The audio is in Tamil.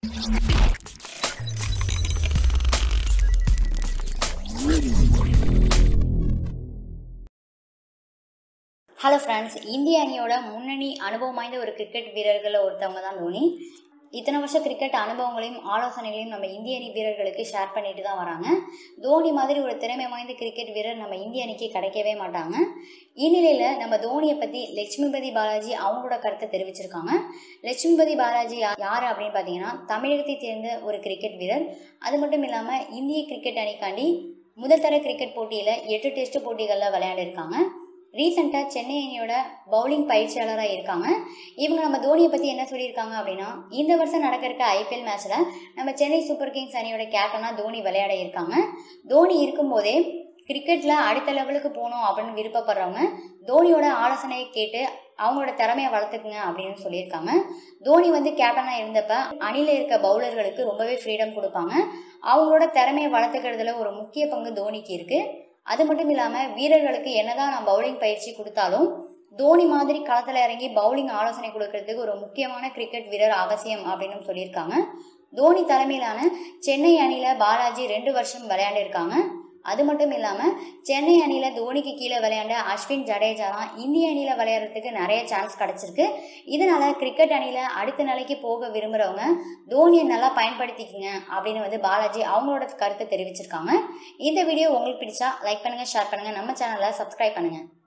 ஹலோ ஃப்ரெண்ட்ஸ் இந்திய அணியோட முன்னணி அனுபவம் வாய்ந்த ஒரு கிரிக்கெட் வீரர்களில் ஒருத்தவங்க தான் தோனி இத்தனை வருஷம் கிரிக்கெட் அனுபவங்களையும் ஆலோசனைகளையும் நம்ம இந்திய அணி வீரர்களுக்கு ஷேர் பண்ணிட்டு தான் வராங்க தோனி மாதிரி ஒரு திறமை வாய்ந்த கிரிக்கெட் வீரர் நம்ம இந்திய அணிக்கு கிடைக்கவே மாட்டாங்க இந்நிலையில் நம்ம தோனியை பற்றி லட்சுமிபதி பாலாஜி அவங்களோட கருத்தை தெரிவிச்சிருக்காங்க லட்சுமிபதி பாலாஜி யா- யார் அப்படின்னு பார்த்தீங்கன்னா தமிழகத்தை சேர்ந்த ஒரு கிரிக்கெட் வீரர் அது மட்டும் இல்லாமல் இந்திய கிரிக்கெட் அணிக்காண்டி முதல் தர கிரிக்கெட் போட்டியில் எட்டு டெஸ்ட் போட்டிகளில் விளையாடிருக்காங்க ரீசெண்டாக சென்னை அணியோட பவுலிங் பயிற்சியாளராக இருக்காங்க இவங்க நம்ம தோனியை பற்றி என்ன சொல்லியிருக்காங்க அப்படின்னா இந்த வருஷம் நடக்க இருக்க ஐபிஎல் மேட்ச்சில் நம்ம சென்னை சூப்பர் கிங்ஸ் அணியோட கேப்டனாக தோனி விளையாட இருக்காங்க தோனி இருக்கும்போதே கிரிக்கெட்டில் அடுத்த லெவலுக்கு போகணும் அப்படின்னு விருப்பப்படுறவங்க தோனியோட ஆலோசனையை கேட்டு அவங்களோட திறமையை வளர்த்துக்குங்க அப்படின்னு சொல்லியிருக்காங்க தோனி வந்து கேப்டனாக இருந்தப்ப அணியில் இருக்க பவுலர்களுக்கு ரொம்பவே ஃப்ரீடம் கொடுப்பாங்க அவங்களோட திறமையை வளர்த்துக்கிறதுல ஒரு முக்கிய பங்கு தோனிக்கு இருக்குது அது மட்டும் இல்லாமல் வீரர்களுக்கு என்னதான் நான் பவுலிங் பயிற்சி கொடுத்தாலும் தோனி மாதிரி களத்தில் இறங்கி பவுலிங் ஆலோசனை கொடுக்கறதுக்கு ஒரு முக்கியமான கிரிக்கெட் வீரர் அவசியம் அப்படின்னு சொல்லியிருக்காங்க தோனி தலைமையிலான சென்னை அணியில் பாலாஜி ரெண்டு வருஷம் விளையாண்டிருக்காங்க அது மட்டும் இல்லாமல் சென்னை அணியில் தோனிக்கு கீழே விளையாண்ட அஸ்வின் ஜடேஜாலாம் இந்திய அணியில் விளையாடுறதுக்கு நிறைய சான்ஸ் கிடச்சிருக்கு இதனால கிரிக்கெட் அணியில் அடுத்த நிலைக்கு போக விரும்புகிறவங்க தோனியை நல்லா பயன்படுத்திக்கங்க அப்படின்னு வந்து பாலாஜி அவங்களோட கருத்தை தெரிவிச்சிருக்காங்க இந்த வீடியோ உங்களுக்கு பிடிச்சா லைக் பண்ணுங்கள் ஷேர் பண்ணுங்கள் நம்ம சேனலை சப்ஸ்கிரைப் பண்ணுங்கள்